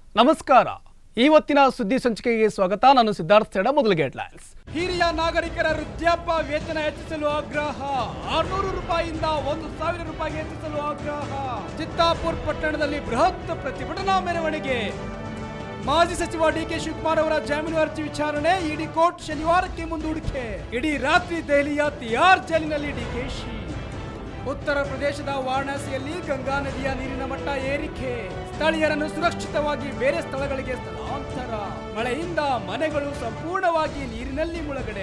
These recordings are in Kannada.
ನಮಸ್ಕಾರ ಇವತ್ತಿನ ಸುದ್ದಿ ಸಂಚಿಕೆಗೆ ಸ್ವಾಗತ ನಾನು ಸಿದ್ಧಾರ್ಥ ಸೇಡ ಮೊದಲಿಗೆ ಹೆಡ್ಲೈನ್ಸ್ ಹಿರಿಯ ನಾಗರಿಕರ ವೃದ್ಧಾಪ್ಯ ವೇತನ ಹೆಚ್ಚಿಸಲು ಆಗ್ರಹ ಆರ್ನೂರು ರೂಪಾಯಿಯಿಂದ ಒಂದು ಸಾವಿರ ರೂಪಾಯಿಗೆ ಹೆಚ್ಚಿಸಲು ಆಗ್ರಹ ಚಿತ್ತಾಪುರ್ ಪಟ್ಟಣದಲ್ಲಿ ಬೃಹತ್ ಪ್ರತಿಭಟನಾ ಮೆರವಣಿಗೆ ಮಾಜಿ ಸಚಿವ ಡಿಕೆ ಶಿವಕುಮಾರ್ ಅವರ ಜಾಮೀನು ಅರ್ಜಿ ವಿಚಾರಣೆ ಇಡಿ ಕೋರ್ಟ್ ಶನಿವಾರಕ್ಕೆ ಮುಂದೂಡಿಕೆ ಇಡೀ ರಾತ್ರಿ ದೆಹಲಿಯ ತಿಹಾರ್ ಜೈಲಿನಲ್ಲಿ ಡಿಕೆಶಿ ಉತ್ತರ ಪ್ರದೇಶದ ವಾರಣಾಸಿಯಲ್ಲಿ ಗಂಗಾ ನದಿಯ ನೀರಿನ ಮಟ್ಟ ಏರಿಕೆ ಸ್ಥಳೀಯರನ್ನು ಸುರಕ್ಷಿತವಾಗಿ ಬೇರೆ ಸ್ಥಳಗಳಿಗೆ ಸ್ಥಳಾಂತರ ಮಳೆಯಿಂದ ಮನೆಗಳು ಸಂಪೂರ್ಣವಾಗಿ ನೀರಿನಲ್ಲಿ ಮುಳುಗಡೆ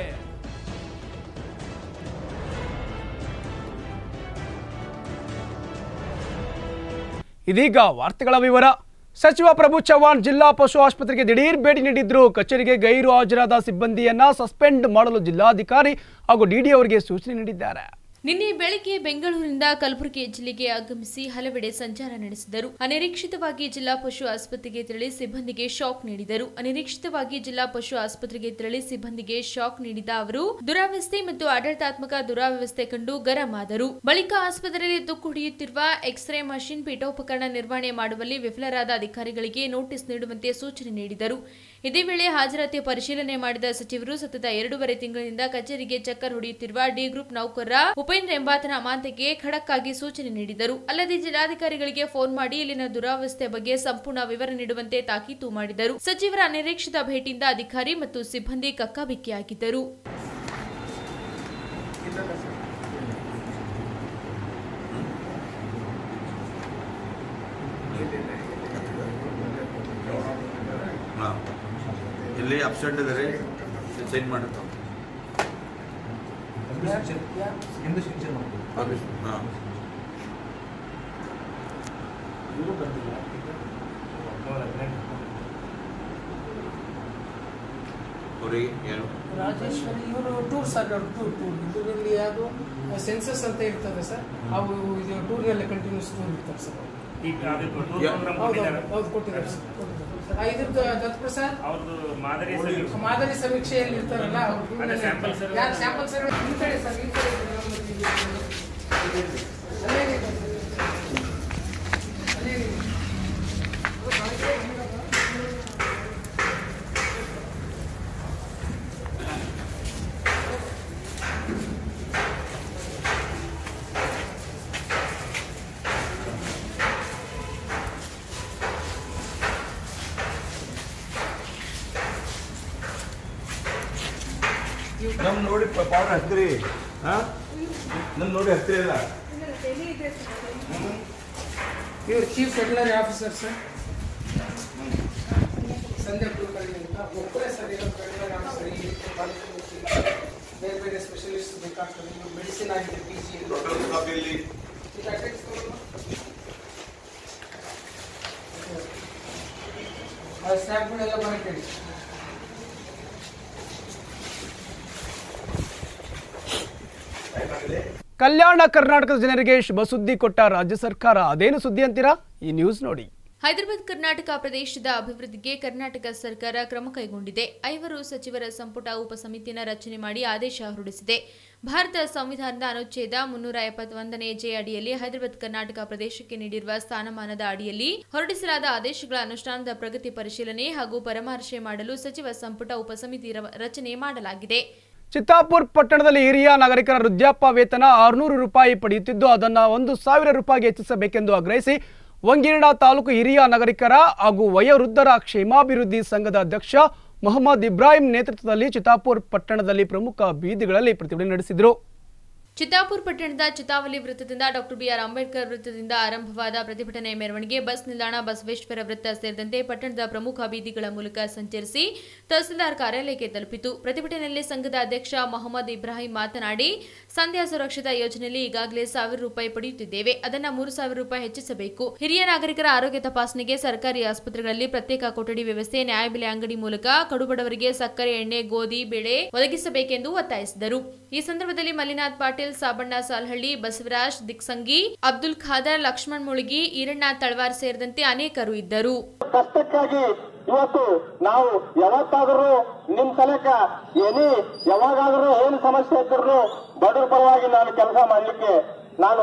ಇದೀಗ ವಾರ್ತೆಗಳ ವಿವರ ಸಚಿವ ಪ್ರಭು ಚವ್ಹಾಣ್ ಜಿಲ್ಲಾ ಪಶು ಆಸ್ಪತ್ರೆಗೆ ದಿಢೀರ್ ಭೇಟಿ ನೀಡಿದ್ರು ಕಚೇರಿಗೆ ಗೈರು ಹಾಜರಾದ ಸಿಬ್ಬಂದಿಯನ್ನ ಸಸ್ಪೆಂಡ್ ಮಾಡಲು ಜಿಲ್ಲಾಧಿಕಾರಿ ಹಾಗೂ ಡಿಡಿ ಅವರಿಗೆ ಸೂಚನೆ ನೀಡಿದ್ದಾರೆ ನಿನ್ನೆ ಬೆಳಗ್ಗೆ ಬೆಂಗಳೂರಿನಿಂದ ಕಲಬುರಗಿ ಜಿಲ್ಲೆಗೆ ಆಗಮಿಸಿ ಹಲವೆಡೆ ಸಂಚಾರ ನಡೆಸಿದರು ಅನಿರೀಕ್ಷಿತವಾಗಿ ಜಿಲ್ಲಾ ಪಶು ಆಸ್ಪತ್ರೆಗೆ ತೆರಳಿ ಸಿಬ್ಬಂದಿಗೆ ಶಾಕ್ ನೀಡಿದರು ಅನಿರೀಕ್ಷಿತವಾಗಿ ಜಿಲ್ಲಾ ಪಶು ಆಸ್ಪತ್ರೆಗೆ ತೆರಳಿ ಸಿಬ್ಬಂದಿಗೆ ಶಾಕ್ ನೀಡಿದ ಅವರು ದುರಾವಸ್ಥೆ ಮತ್ತು ಆಡಳಿತಾತ್ಮಕ ದುರಾವ್ಯವಸ್ಥೆ ಕಂಡು ಗರಂ ಆದರು ಬಳಿಕ ಆಸ್ಪತ್ರೆಯಲ್ಲಿ ತುಕ್ಕು ಹಿಡಿಯುತ್ತಿರುವ ಎಕ್ಸ್ರೇ ಮಷಿನ್ ಪೀಠೋಪಕರಣ ನಿರ್ವಹಣೆ ಮಾಡುವಲ್ಲಿ ವಿಫಲರಾದ ಅಧಿಕಾರಿಗಳಿಗೆ ನೋಟಿಸ್ ನೀಡುವಂತೆ ಸೂಚನೆ ನೀಡಿದರು ಇದೇ ವೇಳೆ ಹಾಜರಾತಿ ಪರಿಶೀಲನೆ ಮಾಡಿದ ಸಚಿವರು ಸತತ ಎರಡೂವರೆ ತಿಂಗಳಿನಿಂದ ಕಚೇರಿಗೆ ಚಕ್ಕರ್ ಹೊಡೆಯುತ್ತಿರುವ ಡಿ ಗ್ರೂಪ್ ನೌಕರರ ಉಪೇಂದ್ರ ಎಂಬಾತನ ಅಮಾಂತಕ್ಕೆ ಖಡಕ್ ಆಗಿ ಸೂಚನೆ ನೀಡಿದರು ಅಲ್ಲದೆ ಜಿಲ್ಲಾಧಿಕಾರಿಗಳಿಗೆ ಫೋನ್ ಮಾಡಿ ಇಲ್ಲಿನ ದುರಾವಸ್ಥೆ ಬಗ್ಗೆ ಸಂಪೂರ್ಣ ವಿವರ ನೀಡುವಂತೆ ತಾಕೀತು ಮಾಡಿದರು ಸಚಿವರ ಅನಿರೀಕ್ಷಿತ ಭೇಟಿಯಿಂದ ಅಧಿಕಾರಿ ಮತ್ತು ಸಿಬ್ಬಂದಿ ಕಕ್ಕಾಬಿಕ್ಕಿಯಾಗಿದ್ದರು ಹಾಂ ಇಲ್ಲಿ ಅಬ್ಸೆಂಟ್ ಇದೆ ರೀ ಸೈನ್ ಮಾಡಿರ್ತಾವೆ ಹಾಂ ಅವ್ರಿಗೆ ಏನು ರಾಜೇಶ್ವರಿ ಇವರು ಟೂರ್ ಸರ್ ಅವ್ರು ಟೂರ್ ಟೂರ್ ಇದರಲ್ಲಿ ಯಾವುದು ಸೆನ್ಸಸ್ ಅಂತ ಇರ್ತದೆ ಸರ್ ಅವು ಇದು ಟೂರ್ಗೆಲ್ಲ ಕಂಟಿನ್ಯೂಸ್ ಟೂರ್ ಇರ್ತಾರೆ ಸರ್ ಈಗ ಅದಕ್ಕೆ ಟೂರ್ ಯಾ- ಪ್ರೋಗ್ರಾಮ್ ಹೌದು ಕೊಟ್ಟಿದ್ದಾರೆ ಹೌದು ಕೊಟ್ಟಿದ್ದಾರೆ ಸರ್ ಕೊಟ್ಟಿದ್ದಾರೆ. ಆ, ಇದ್ರದ್ದು ದತ್ತಪ್ರಸಾದ್ ಅವ್ರದ್ದು ಮಾದರಿ ಸಮೀಕ್ಷೆ. ಮಾದರಿ ಸಮೀಕ್ಷೆಯಲ್ಲಿ ಇರ್ತಾರಲ್ಲ ಅವ್ರು ಅದೇ ಟೂರ್ನಲ್ಲಿ sample survey. ಯಾರು ಸ್ಯಾಂಪಲ್ ಸರ್ವೆ ಈ ಕಡೆ ಸರ್ ಈ ಕಡೆ ಇದೆ, ನಮ್ಮ ಇಲ್ಲಿ. ಅಲ್ಲೇ ಇದೆ ಸರ್. ಅಲ್ಲೇ ಇದೆ. ನಮ್ಮ ನೋಡಿ ಪೌಡರ್ ಹಚ್ಚಿರಿ ಹಾಂ ನಮ್ಮ ನೋಡಿ ಹಚ್ಚಿರಿ ಇಲ್ಲ ಇವರು chief veterinary officer sir Sandhya Kulkarni ಅಂತ ಒಬ್ಬರೇ ಸರ್ ಇರೋ ವೆಟನರಿ ಆಫೀಸರ್ ಇಲ್ಲಿ ಬೇರೆ ಬೇರೆ ಸ್ಪೆಷಲಿಸ್ಟ್ ಬೇಕಾಗ್ತದೆ ಇವ್ರು ಮೆಡಿಸಿನ್ ಆಗಿದೆ ಪಿ ಜಿ ಡಾಕ್ಟರ್ ಕಾಪಿ ಇಲ್ಲಿ ಸ್ಟಾಫ್ಗಳೆಲ್ಲ ಬರಕ್ಕೆ ಹೇಳಿ ಕಲ್ಯಾಣ ಕರ್ನಾಟಕದ ಜನರಿಗೆ ಶುಭ ಸುದ್ದಿ ಕೊಟ್ಟ ರಾಜ್ಯ ಸರ್ಕಾರ ಅದೇನು ಸುದ್ದಿ ಅಂತೀರಾ ಈ ನ್ಯೂಸ್ ನೋಡಿ ಹೈದರಾಬಾದ್ ಕರ್ನಾಟಕ ಪ್ರದೇಶದ ಅಭಿವೃದ್ಧಿಗೆ ಕರ್ನಾಟಕ ಸರ್ಕಾರ ಕ್ರಮ ಕೈಗೊಂಡಿದೆ ಐವರು ಸಚಿವರ ಸಂಪುಟ ಉಪಸಮಿತಿಯನ್ನು ರಚನೆ ಮಾಡಿ ಆದೇಶ ಹೊರಡಿಸಿದೆ ಭಾರತ ಸಂವಿಧಾನದ ಅನುಚ್ಛೇದ ಮುನ್ನೂರ ಎಪ್ಪತ್ತೊಂದನೇ ಜೆ ಅಡಿಯಲ್ಲಿ ಹೈದರಾಬಾದ್ ಕರ್ನಾಟಕ ಪ್ರದೇಶಕ್ಕೆ ನೀಡಿರುವ ಸ್ಥಾನಮಾನದ ಅಡಿಯಲ್ಲಿ ಹೊರಡಿಸಲಾದ ಆದೇಶಗಳ ಅನುಷ್ಠಾನದ ಪ್ರಗತಿ ಪರಿಶೀಲನೆ ಹಾಗೂ ಪರಾಮರ್ಶೆ ಮಾಡಲು ಸಚಿವ ಸಂಪುಟ ಉಪಸಮಿತಿ ರ- ರಚನೆ ಮಾಡಲಾಗಿದೆ ಚಿತ್ತಾಪುರ್ ಪಟ್ಟಣದಲ್ಲಿ ಹಿರಿಯ ನಾಗರಿಕರ ವೃದ್ಧಾಪ್ಯ ವೇತನ ಆರುನೂರು ರೂಪಾಯಿ ಪಡೆಯುತ್ತಿದ್ದು ಅದನ್ನು ಒಂದು ಸಾವಿರ ರೂಪಾಯಿಗೆ ಹೆಚ್ಚಿಸಬೇಕೆಂದು ಆಗ್ರಹಿಸಿ ವಂಗೀರ್ಣ ತಾಲೂಕು ಹಿರಿಯ ನಾಗರಿಕರ ಹಾಗೂ ವಯೋವೃದ್ಧರ ಕ್ಷೇಮಾಭಿವೃದ್ಧಿ ಸಂಘದ ಅಧ್ಯಕ್ಷ ಮೊಹಮ್ಮದ್ ಇಬ್ರಾಹಿಂ ನೇತೃತ್ವದಲ್ಲಿ ಚಿತ್ತಾಪುರ್ ಪಟ್ಟಣದಲ್ಲಿ ಪ್ರಮುಖ ಬೀದಿಗಳಲ್ಲಿ ಪ್ರತಿಭಟನೆ ನಡೆಸಿದರು ಚಿತ್ತಾಪುರ್ ಪಟ್ಟಣದ ಚಿತಾವಲಿ ವೃತ್ತದಿಂದ ಡಾಕ್ಟರ್ ಬಿಆರ್ ಅಂಬೇಡ್ಕರ್ ವೃತ್ತದಿಂದ ಆರಂಭವಾದ ಪ್ರತಿಭಟನೆ ಮೆರವಣಿಗೆ ಬಸ್ ನಿಲ್ದಾಣ ಬಸವೇಶ್ವರ ವೃತ್ತ ಸೇರಿದಂತೆ ಪಟ್ಟಣದ ಪ್ರಮುಖ ಬೀದಿಗಳ ಮೂಲಕ ಸಂಚರಿಸಿ ತಹಸೀಲ್ದಾರ್ ಕಾರ್ಯಾಲಯಕ್ಕೆ ತಲುಪಿತು ಪ್ರತಿಭಟನೆಯಲ್ಲಿ ಸಂಘದ ಅಧ್ಯಕ್ಷ ಮೊಹಮ್ಮದ್ ಇಬ್ರಾಹಿಂ ಮಾತನಾಡಿ ಸಂಧ್ಯಾ ಸುರಕ್ಷತಾ ಯೋಜನೆಯಲ್ಲಿ ಈಗಾಗಲೇ ಸಾವಿರ ರೂಪಾಯಿ ಪಡೆಯುತ್ತಿದ್ದೇವೆ ಅದನ್ನ ಮೂರು ಸಾವಿರ ರೂಪಾಯಿ ಹೆಚ್ಚಿಸಬೇಕು ಹಿರಿಯ ನಾಗರಿಕರ ಆರೋಗ್ಯ ತಪಾಸಣೆಗೆ ಸರ್ಕಾರಿ ಆಸ್ಪತ್ರೆಗಳಲ್ಲಿ ಪ್ರತ್ಯೇಕ ಕೊಠಡಿ ವ್ಯವಸ್ಥೆ ನ್ಯಾಯಬೆಲೆ ಅಂಗಡಿ ಮೂಲಕ ಕಡುಬಡವರಿಗೆ ಸಕ್ಕರೆ ಎಣ್ಣೆ ಗೋಧಿ ಬೆಳೆ ಒದಗಿಸಬೇಕೆಂದು ಒತ್ತಾಯಿಸಿದರು ಈ ಸಂದರ್ಭದಲ್ಲಿ ಮಲ್ಲಿನಾಥ್ ಪಾಟೀಲ್ ಸಾಬಣ್ಣ ಸಾಲ್ಹಳ್ಳಿ ಬಸವರಾಜ್ ದಿಕ್ಸಂಗಿ ಅಬ್ದುಲ್ ಖಾದರ್ ಲಕ್ಷ್ಮಣ್ ಮುಳುಗಿ ಈರಣ್ಣ ತಳವಾರ್ ಸೇರಿದಂತೆ ಅನೇಕರು ಇದ್ದರು ಕಷ್ಟಕ್ಕಾಗಿ ಇವತ್ತು ನಾವು ಯಾವತ್ತಾದರೂ ನಿಮ್ ಸಲಕ ಏನೇ ಯಾವಾಗಾದರೂ ಏನು ಸಮಸ್ಯೆ ಇದ್ರೂ ಬಡವ್ರ ಪರವಾಗಿ ನಾನು ಕೆಲಸ ಮಾಡ್ಲಿಕ್ಕೆ ನಾನು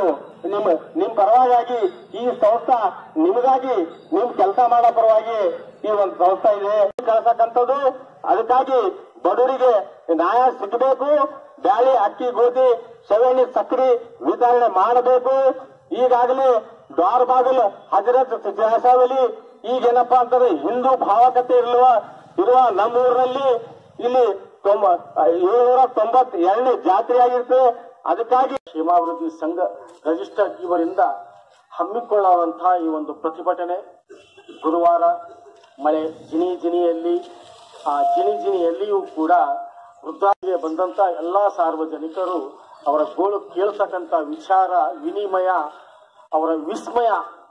ನಿಮ್ ನಿಮ್ ಪರವಾಗಿ ಈ ಸಂಸ್ಥಾ ನಿಮಗಾಗಿ ನಿಮ್ ಕೆಲಸ ಮಾಡೋ ಪರವಾಗಿ ಈ ಒಂದು ಸಂಸ್ಥಾ ಇದೆ ಕಳ್ಸಕ್ಕಂಥದ್ದು ಅದಕ್ಕಾಗಿ ಬಡವರಿಗೆ ನ್ಯಾಯ ಸಿಗಬೇಕು ಬ್ಯಾಳಿ ಅಕ್ಕಿ ಗೋಧಿ ಸೆವೆಣ್ಣೆ ಸಕ್ಕರೆ ವಿತರಣೆ ಮಾಡಬೇಕು ಈಗಾಗಲೇ ದ್ವಾರ ಬಾಗಿಲು ಹಜರತ್ ಜಾಸಾವಲಿ ಈಗೇನಪ್ಪಾ ಅಂತಂದ್ರೆ ಹಿಂದೂ ಭಾವಕತೆ ಇರುವ ಇರುವ ನಮ್ಮೂರಿನಲ್ಲಿ ಇಲ್ಲಿ ತೊಂಬ ಏಳ್ನೂರ ತೊಂಬತ್ ಎರಡನೇ ಜಾತ್ರೆ ಆಗಿರ್ತದೆ ಅದಕ್ಕಾಗಿ ಕ್ಷೇಮಾಭಿವೃದ್ಧಿ ಸಂಘ ರಿಜಿಸ್ಟರ್ ಇವರಿಂದ ಹಮ್ಮಿಕೊಳ್ಳುವಂತಹ ಈ ಒಂದು ಪ್ರತಿಭಟನೆ ಗುರುವಾರ ಮಳೆ ಜಿನಿ ಜಿನಿಯಲ್ಲಿ ಆ ಜಿನಿ ಜಿನಿಯಲ್ಲಿಯೂ ಕೂಡ ವೃದ್ಧಾಪ್ಯ ಬಂದಂತ ಎಲ್ಲಾ ಸಾರ್ವಜನಿಕರು ಅವರ ಗೋಳು ಕೇಳ್ತಕ್ಕಂತ ವಿಚಾರ ವಿನಿಮಯ ಅವರ ವಿಸ್ಮಯ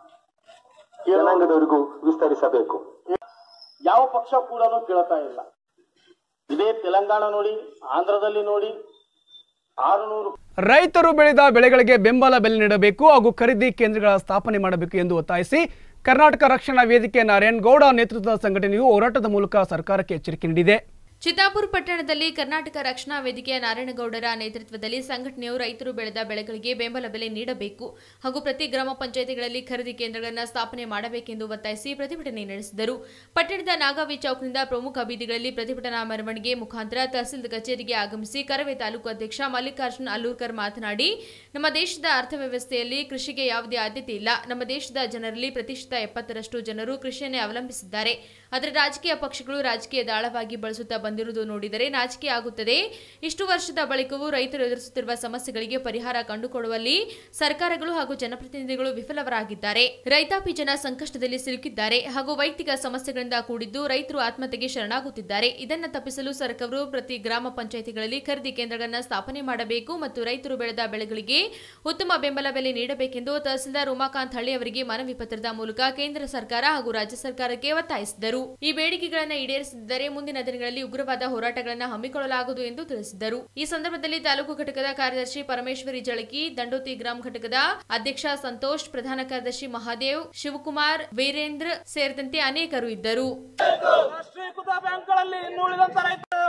ಜನಾಂಗದವರಿಗೂ ವಿಸ್ತರಿಸಬೇಕು ಯಾವ ಪಕ್ಷ ಕೂಡ ಕೇಳ್ತಾ ಇಲ್ಲ ಇದೇ ತೆಲಂಗಾಣ ನೋಡಿ ಆಂಧ್ರದಲ್ಲಿ ನೋಡಿ ಆರುನೂರು ರೈತರು ಬೆಳೆದ ಬೆಳೆಗಳಿಗೆ ಬೆಂಬಲ ಬೆಲೆ ನೀಡಬೇಕು ಹಾಗೂ ಖರೀದಿ ಕೇಂದ್ರಗಳ ಸ್ಥಾಪನೆ ಮಾಡಬೇಕು ಎಂದು ಒತ್ತಾಯಿಸಿ ಕರ್ನಾಟಕ ರಕ್ಷಣಾ ವೇದಿಕೆ ನಾರಾಯಣಗೌಡ ನೇತೃತ್ವದ ಸಂಘಟನೆಯು ಹೋರಾಟದ ಮೂಲಕ ಸರ್ಕಾರಕ್ಕೆ ಎಚ್ಚರಿಕೆ ನೀಡಿದೆ ಚಿತ್ತಾಪುರ ಪಟ್ಟಣದಲ್ಲಿ ಕರ್ನಾಟಕ ರಕ್ಷಣಾ ವೇದಿಕೆಯ ನಾರಾಯಣಗೌಡರ ನೇತೃತ್ವದಲ್ಲಿ ಸಂಘಟನೆಯು ರೈತರು ಬೆಳೆದ ಬೆಳೆಗಳಿಗೆ ಬೆಂಬಲ ಬೆಲೆ ನೀಡಬೇಕು ಹಾಗೂ ಪ್ರತಿ ಗ್ರಾಮ ಪಂಚಾಯಿತಿಗಳಲ್ಲಿ ಖರೀದಿ ಕೇಂದ್ರಗಳನ್ನು ಸ್ಥಾಪನೆ ಮಾಡಬೇಕೆಂದು ಒತ್ತಾಯಿಸಿ ಪ್ರತಿಭಟನೆ ನಡೆಸಿದರು ಪಟ್ಟಣದ ನಾಗಾವಿ ಚೌಕ್ನಿಂದ ಪ್ರಮುಖ ಬೀದಿಗಳಲ್ಲಿ ಪ್ರತಿಭಟನಾ ಮೆರವಣಿಗೆ ಮುಖಾಂತರ ತಹಸೀಲ್ ಕಚೇರಿಗೆ ಆಗಮಿಸಿ ಕರವೇ ತಾಲೂಕು ಅಧ್ಯಕ್ಷ ಮಲ್ಲಿಕಾರ್ಜುನ್ ಅಲ್ಲೂರ್ಕರ್ ಮಾತನಾಡಿ ನಮ್ಮ ದೇಶದ ಅರ್ಥವ್ಯವಸ್ಥೆಯಲ್ಲಿ ಕೃಷಿಗೆ ಯಾವುದೇ ಆದ್ಯತೆ ಇಲ್ಲ ನಮ್ಮ ದೇಶದ ಜನರಲ್ಲಿ ಪ್ರತಿಶತ ಎಪ್ಪತ್ತರಷ್ಟು ಜನರು ಕೃಷಿಯನ್ನೇ ಅವಲಂಬಿಸಿದ್ದಾರೆ ಆದರೆ ರಾಜಕೀಯ ಪಕ್ಷಗಳು ರಾಜಕೀಯ ದಾಳವಾಗಿ ಬಳಸುತ್ತಾ ಬಂದಿರುವುದು ನೋಡಿದರೆ ನಾಚಿಕೆ ಆಗುತ್ತದೆ ಇಷ್ಟು ವರ್ಷದ ಬಳಿಕವೂ ರೈತರು ಎದುರಿಸುತ್ತಿರುವ ಸಮಸ್ಯೆಗಳಿಗೆ ಪರಿಹಾರ ಕಂಡುಕೊಡುವಲ್ಲಿ ಸರ್ಕಾರಗಳು ಹಾಗೂ ಜನಪ್ರತಿನಿಧಿಗಳು ವಿಫಲವರಾಗಿದ್ದಾರೆ ರೈತಾಪಿ ಜನ ಸಂಕಷ್ಟದಲ್ಲಿ ಸಿಲುಕಿದ್ದಾರೆ ಹಾಗೂ ವೈಯಕ್ತಿಕ ಸಮಸ್ಯೆಗಳಿಂದ ಕೂಡಿದ್ದು ರೈತರು ಆತ್ಮಹತ್ಯೆಗೆ ಶರಣಾಗುತ್ತಿದ್ದಾರೆ ಇದನ್ನು ತಪ್ಪಿಸಲು ಸರ್ಕಾರವು ಪ್ರತಿ ಗ್ರಾಮ ಪಂಚಾಯಿತಿಗಳಲ್ಲಿ ಖರೀದಿ ಕೇಂದ್ರಗಳನ್ನು ಸ್ಥಾಪನೆ ಮಾಡಬೇಕು ಮತ್ತು ರೈತರು ಬೆಳೆದ ಬೆಳೆಗಳಿಗೆ ಉತ್ತಮ ಬೆಂಬಲ ಬೆಲೆ ನೀಡಬೇಕೆಂದು ತಹಸೀಲ್ದಾರ್ ಉಮಾಕಾಂತ್ ಹಳ್ಳಿ ಅವರಿಗೆ ಮನವಿ ಪತ್ರದ ಮೂಲಕ ಕೇಂದ್ರ ಸರ್ಕಾರ ಹಾಗೂ ರಾಜ್ಯ ಸರ್ಕಾರಕ್ಕೆ ಒತ್ತಾಯಿಸಿದರು ಈ ಬೇಡಿಕೆಗಳನ್ನು ಈಡೇರಿಸದಿದ್ದರೆ ಮುಂದಿನ ದಿನಗಳಲ್ಲಿ ಉಗ್ರವಾದ ಹೋರಾಟಗಳನ್ನು ಹಮ್ಮಿಕೊಳ್ಳಲಾಗುವುದು ಎಂದು ತಿಳಿಸಿದರು ಈ ಸಂದರ್ಭದಲ್ಲಿ ತಾಲೂಕು ಘಟಕದ ಕಾರ್ಯದರ್ಶಿ ಪರಮೇಶ್ವರಿ ಜಳಕಿ ದಂಡೋತಿ ಗ್ರಾಮ ಘಟಕದ ಅಧ್ಯಕ್ಷ ಸಂತೋಷ್ ಪ್ರಧಾನ ಕಾರ್ಯದರ್ಶಿ ಮಹಾದೇವ್ ಶಿವಕುಮಾರ್ ವೀರೇಂದ್ರ ಸೇರಿದಂತೆ ಅನೇಕರು ಇದ್ದರು ರಾಷ್ಟ್ರೀಕೃತ ಬ್ಯಾಂಕ್ಗಳಲ್ಲಿ ಇನ್ನುಳಿದಂತ ರೈತರು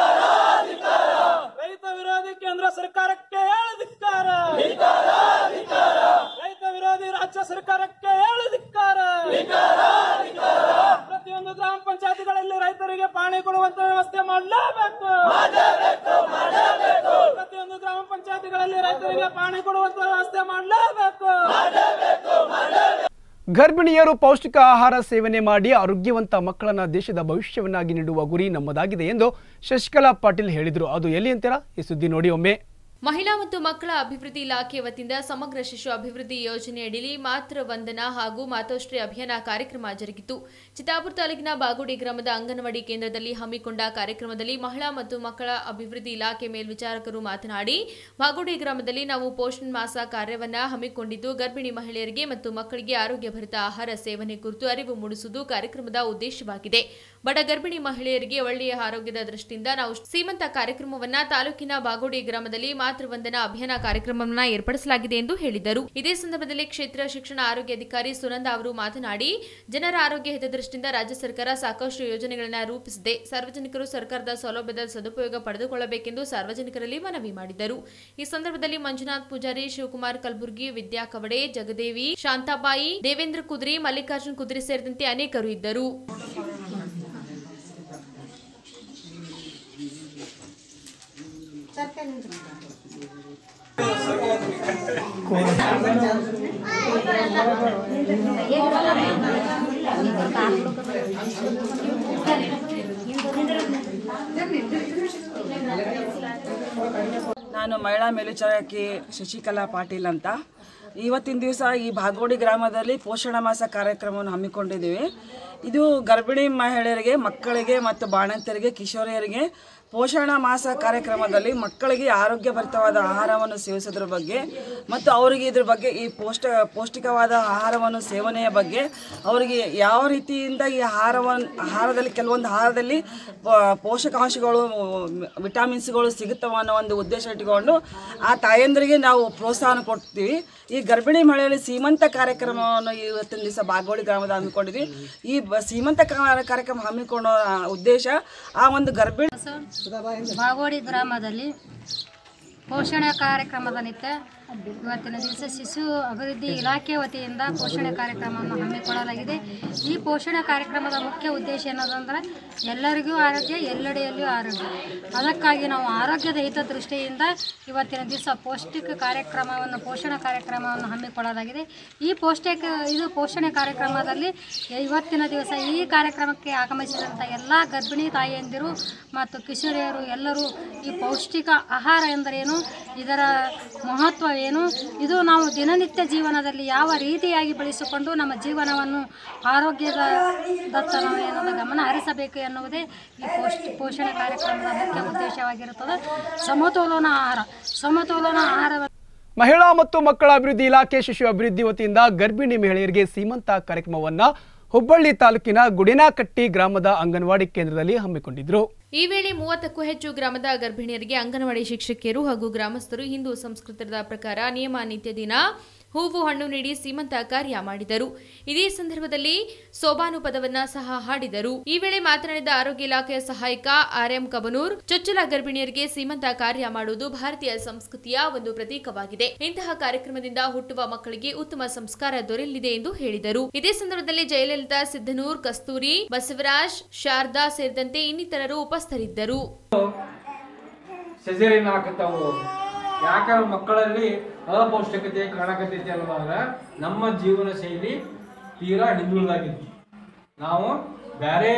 ರೈತ ವಿರೋಧಿ ಕೇಂದ್ರ ಸರ್ಕಾರಕ್ಕೆ ಹೇಳು ಧಿಕ್ಕಾರ ರೈತ ವಿರೋಧಿ ರಾಜ್ಯ ಸರ್ಕಾರಕ್ಕೆ ಹೇಳು ಧಿಕ್ಕಾರ ಪ್ರತಿಯೊಂದು ಗ್ರಾಮ ಪಂಚಾಯತಿಗಳಲ್ಲಿ ರೈತರಿಗೆ ಪಾಣಿ ಕೊಡುವಂತ ವ್ಯವಸ್ಥೆ ಮಾಡಲೇಬೇಕು ಪ್ರತಿಯೊಂದು ಗ್ರಾಮ ಪಂಚಾಯತಿಗಳಲ್ಲಿ ರೈತರಿಗೆ ಪಾಣಿ ಕೊಡುವಂತ ವ್ಯವಸ್ಥೆ ಮಾಡಲೇಬೇಕು ಗರ್ಭಿಣಿಯರು ಪೌಷ್ಟಿಕ ಆಹಾರ ಸೇವನೆ ಮಾಡಿ ಆರೋಗ್ಯವಂತ ಮಕ್ಕಳನ್ನ ದೇಶದ ಭವಿಷ್ಯವನ್ನಾಗಿ ನೀಡುವ ಗುರಿ ನಮ್ಮದಾಗಿದೆ ಎಂದು ಶಶಿಕಲಾ ಪಾಟೀಲ್ ಹೇಳಿದರು ಅದು ಎಲ್ಲಿ ಅಂತೀರಾ ಈ ಸುದ್ದಿ ನೋಡಿ ಒಮ್ಮೆ ಮಹಿಳಾ ಮತ್ತು ಮಕ್ಕಳ ಅಭಿವೃದ್ಧಿ ಇಲಾಖೆ ವತಿಯಿಂದ ಸಮಗ್ರ ಶಿಶು ಅಭಿವೃದ್ಧಿ ಯೋಜನೆಯಡಿಲಿ ಮಾತೃ ವಂದನಾ ಹಾಗೂ ಮಾತೋಶ್ರೀ ಅಭಿಯಾನ ಕಾರ್ಯಕ್ರಮ ಜರುಗಿತು ಚಿತ್ತಾಪುರ ತಾಲೂಕಿನ ಬಾಗುಡಿ ಗ್ರಾಮದ ಅಂಗನವಾಡಿ ಕೇಂದ್ರದಲ್ಲಿ ಹಮ್ಮಿಕೊಂಡ ಕಾರ್ಯಕ್ರಮದಲ್ಲಿ ಮಹಿಳಾ ಮತ್ತು ಮಕ್ಕಳ ಅಭಿವೃದ್ಧಿ ಇಲಾಖೆ ಮೇಲ್ವಿಚಾರಕರು ಮಾತನಾಡಿ ಬಾಗುಡಿ ಗ್ರಾಮದಲ್ಲಿ ನಾವು ಪೋಷಣ್ ಮಾಸ ಕಾರ್ಯವನ್ನ ಹಮ್ಮಿಕೊಂಡಿದ್ದು ಗರ್ಭಿಣಿ ಮಹಿಳೆಯರಿಗೆ ಮತ್ತು ಮಕ್ಕಳಿಗೆ ಆರೋಗ್ಯಭರಿತ ಆಹಾರ ಸೇವನೆ ಕುರಿತು ಅರಿವು ಮೂಡಿಸುವುದು ಕಾರ್ಯಕ್ರಮದ ಉದ್ದೇಶವಾಗಿದೆ ಬಡ ಗರ್ಭಿಣಿ ಮಹಿಳೆಯರಿಗೆ ಒಳ್ಳೆಯ ಆರೋಗ್ಯದ ದೃಷ್ಟಿಯಿಂದ ನಾವು ಸೀಮಂತ ಕಾರ್ಯಕ್ರಮವನ್ನ ತಾಲೂಕಿನ ಬಾಗೋಡಿ ಗ್ರಾಮದಲ್ಲಿ ಮಾತೃವಂದನಾ ಅಭಿಯಾನ ಕಾರ್ಯಕ್ರಮವನ್ನ ಏರ್ಪಡಿಸಲಾಗಿದೆ ಎಂದು ಹೇಳಿದರು ಇದೇ ಸಂದರ್ಭದಲ್ಲಿ ಕ್ಷೇತ್ರ ಶಿಕ್ಷಣ ಆರೋಗ್ಯ ಅಧಿಕಾರಿ ಸುನಂದ ಅವರು ಮಾತನಾಡಿ ಜನರ ಆರೋಗ್ಯ ಹಿತದೃಷ್ಟಿಯಿಂದ ರಾಜ್ಯ ಸರ್ಕಾರ ಸಾಕಷ್ಟು ಯೋಜನೆಗಳನ್ನು ರೂಪಿಸಿದೆ ಸಾರ್ವಜನಿಕರು ಸರ್ಕಾರದ ಸೌಲಭ್ಯದ ಸದುಪಯೋಗ ಪಡೆದುಕೊಳ್ಳಬೇಕೆಂದು ಸಾರ್ವಜನಿಕರಲ್ಲಿ ಮನವಿ ಮಾಡಿದರು ಈ ಸಂದರ್ಭದಲ್ಲಿ ಮಂಜುನಾಥ್ ಪೂಜಾರಿ ಶಿವಕುಮಾರ್ ಕಲಬುರ್ಗಿ ವಿದ್ಯಾ ಕವಡೆ ಜಗದೇವಿ ಶಾಂತಾಬಾಯಿ ದೇವೇಂದ್ರ ಕುದ್ರಿ ಮಲ್ಲಿಕಾರ್ಜುನ್ ಕುದ್ರಿ ಸೇರಿದಂತೆ ಅನೇಕರು ಇದ್ದರು ನಾನು ಮಹಿಳಾ ಮೇಲ್ವಿಚಾರಕಿ ಶಶಿಕಲಾ ಪಾಟೀಲ್ ಅಂತ ಇವತ್ತಿನ ದಿವಸ ಈ ಭಾಗೋಡಿ ಗ್ರಾಮದಲ್ಲಿ ಪೋಷಣ ಮಾಸ ಕಾರ್ಯಕ್ರಮವನ್ನು ಹಮ್ಮಿಕೊಂಡಿದ್ದೀವಿ ಇದು ಗರ್ಭಿಣಿ ಮಹಿಳೆಯರಿಗೆ ಮಕ್ಕಳಿಗೆ ಮತ್ತು ಬಾಣಂತರಿಗೆ ಕಿಶೋರಿಯರಿಗೆ ಪೋಷಣ ಮಾಸ ಕಾರ್ಯಕ್ರಮದಲ್ಲಿ ಮಕ್ಕಳಿಗೆ ಆರೋಗ್ಯಭರಿತವಾದ ಆಹಾರವನ್ನು ಸೇವಿಸೋದ್ರ ಬಗ್ಗೆ ಮತ್ತು ಅವರಿಗೆ ಇದ್ರ ಬಗ್ಗೆ ಈ ಪೌಷ್ಟ ಪೌಷ್ಟಿಕವಾದ ಆಹಾರವನ್ನು ಸೇವನೆಯ ಬಗ್ಗೆ ಅವರಿಗೆ ಯಾವ ರೀತಿಯಿಂದ ಈ ಆಹಾರವನ್ನು ಆಹಾರದಲ್ಲಿ ಕೆಲವೊಂದು ಆಹಾರದಲ್ಲಿ ಪ- ಪೋಷಕಾಂಶಗಳು ವಿಟಾಮಿನ್ಸ್ಗಳು ಸಿಗುತ್ತವೆ ಅನ್ನೋ ಒಂದು ಉದ್ದೇಶ ಇಟ್ಟುಕೊಂಡು ಆ ತಾಯಂದರಿಗೆ ನಾವು ಪ್ರೋತ್ಸಾಹ ಕೊಡ್ತೀವಿ ಈ ಗರ್ಭಿಣಿ ಮಹಿಳೆಯಲ್ಲಿ ಸೀಮಂತ ಕಾರ್ಯಕ್ರಮವನ್ನು ಇವತ್ತಿನ ದಿವಸ ಬಾಗೋಳಿ ಗ್ರಾಮದ ಹಮ್ಮಿಕೊಂಡಿದ್ವಿ ಈ ಬ- ಸೀಮಂತ ಕಾ- ಕಾರ್ಯಕ್ರಮ ಹಮ್ಮಿಕೊಳ್ಳೋ ಆ ಉದ್ದೇಶ ಆ ಒಂದು ಗರ್ಭಿಣಿ ಬಾಗೋಡಿ ಗ್ರಾಮದಲ್ಲಿ ಪೋಷಣೆ ಕಾರ್ಯಕ್ರಮದ ನಿತ್ಯ ಇವತ್ತಿನ ದಿವಸ ಶಿಶು ಅಭಿವೃದ್ಧಿ ಇಲಾಖೆ ವತಿಯಿಂದ ಪೋಷಣೆ ಕಾರ್ಯಕ್ರಮವನ್ನು ಹಮ್ಮಿಕೊಳ್ಳಲಾಗಿದೆ ಈ ಪೋಷಣೆ ಕಾರ್ಯಕ್ರಮದ ಮುಖ್ಯ ಉದ್ದೇಶ ಏನದಂದ್ರೆ ಎಲ್ಲರಿಗೂ ಆರೋಗ್ಯ ಎಲ್ಲೆಡೆಯಲ್ಲಿಯೂ ಆರೋಗ್ಯ ಅದಕ್ಕಾಗಿ ನಾವು ಆರೋಗ್ಯದ ಹಿತದೃಷ್ಟಿಯಿಂದ ಇವತ್ತಿನ ದಿವಸ ಪೌಷ್ಟಿಕ ಕಾರ್ಯಕ್ರಮವನ್ನು ಪೋಷಣೆ ಕಾರ್ಯಕ್ರಮವನ್ನು ಹಮ್ಮಿಕೊಳ್ಳಲಾಗಿದೆ ಈ ಪೌಷ್ಟಿಕ ಇದು ಪೋಷಣೆ ಕಾರ್ಯಕ್ರಮದಲ್ಲಿ ಇವತ್ತಿನ ದಿವಸ ಈ ಕಾರ್ಯಕ್ರಮಕ್ಕೆ ಆಗಮಿಸಿದಂಥ ಎಲ್ಲ ಗರ್ಭಿಣಿ ತಾಯಿಯಂದಿರು ಮತ್ತು ಕಿಶೋರಿಯರು ಎಲ್ಲರೂ ಈ ಪೌಷ್ಟಿಕ ಆಹಾರ ಎಂದರೇನು ಇದರ ಮಹತ್ವವೇನು ಇದು ನಾವು ದಿನನಿತ್ಯ ಜೀವನದಲ್ಲಿ ಯಾವ ರೀತಿಯಾಗಿ ಬೆಳೆಸಿಕೊಂಡು ನಮ್ಮ ಜೀವನವನ್ನು ಆರೋಗ್ಯದ ದತ್ತ ನಾವು ಏನದ ಗಮನ ಹರಿಸಬೇಕು ಎನ್ನುವುದೇ ಈ ಪೌಷ್ಟಿ ಪೋಷಣೆ ಕಾರ್ಯಕ್ರಮದ ಮುಖ್ಯ ಉದ್ದೇಶವಾಗಿರುತ್ತದೆ ಸಮತೋಲನ ಆಹಾರ ಸಮತೋಲನ ಆಹಾರ ಮಹಿಳಾ ಮತ್ತು ಮಕ್ಕಳ ಅಭಿವೃದ್ಧಿ ಇಲಾಖೆ ಶಿಶು ಅಭಿವೃದ್ಧಿ ವತಿಯಿಂದ ಗರ್ಭಿಣಿ ಮಹಿಳೆಯರಿಗೆ ಸೀಮಂತ ಕಾರ್ಯಕ್ರಮವನ್ನ ಹುಬ್ಬಳ್ಳಿ ತಾಲೂಕಿನ ಗುಡಿನಾಕಟ್ಟಿ ಗ್ರಾಮದ ಅಂಗನವಾಡಿ ಕೇಂದ್ರದಲ್ಲಿ ಹಮ್ಮಿಕೊಂಡಿದ್ರು ಈ ವೇಳೆ ಮೂವತ್ತಕ್ಕೂ ಹೆಚ್ಚು ಗ್ರಾಮದ ಗರ್ಭಿಣಿಯರಿಗೆ ಅಂಗನವಾಡಿ ಶಿಕ್ಷಕಿಯರು ಹಾಗೂ ಗ್ರಾಮಸ್ಥರು ಹಿಂದೂ ಸಂಸ್ಕೃತದ ಪ್ರಕಾರ ನಿಯಮ ನಿತ್ಯ ದಿನ ಹೂವು ಹಣ್ಣು ನೀಡಿ ಸೀಮಂತ ಕಾರ್ಯ ಮಾಡಿದರು ಇದೇ ಸಂದರ್ಭದಲ್ಲಿ ಸೋಬಾನು ಪದವನ್ನ ಸಹ ಹಾಡಿದರು ಈ ವೇಳೆ ಮಾತನಾಡಿದ ಆರೋಗ್ಯ ಇಲಾಖೆಯ ಸಹಾಯಕ ಆರ್ ಎಂ ಕಬನೂರ್ ಚೊಚ್ಚಲ ಗರ್ಭಿಣಿಯರಿಗೆ ಸೀಮಂತ ಕಾರ್ಯ ಮಾಡುವುದು ಭಾರತೀಯ ಸಂಸ್ಕೃತಿಯ ಒಂದು ಪ್ರತೀಕವಾಗಿದೆ ಇಂತಹ ಕಾರ್ಯಕ್ರಮದಿಂದ ಹುಟ್ಟುವ ಮಕ್ಕಳಿಗೆ ಉತ್ತಮ ಸಂಸ್ಕಾರ ದೊರೆಯಲಿದೆ ಎಂದು ಹೇಳಿದರು ಇದೇ ಸಂದರ್ಭದಲ್ಲಿ ಜಯಲಲಿತಾ ಸಿದ್ದನೂರ್ ಕಸ್ತೂರಿ ಬಸವರಾಜ್ ಶಾರದಾ ಸೇರಿದಂತೆ ಇನ್ನಿತರರು ಉಪಸ್ಥಿತರಿದ್ದರು ಸೆಸೇರಿಯನ್ ಹಾಕತ್ತಾವು ಯಾಕಂದ್ರೆ ಮಕ್ಕಳಲ್ಲಿ ಅಪೌಷ್ಟಿಕತೆ ಕಾಣಕತ್ತೈತಿ ಅನ್ನೋದಾಗ ನಮ್ಮ ಜೀವನ ಶೈಲಿ ತೀರಾ ಹಿಂದುಳಿದಾಗಿತ್ತು ನಾವು ಬೇರೆ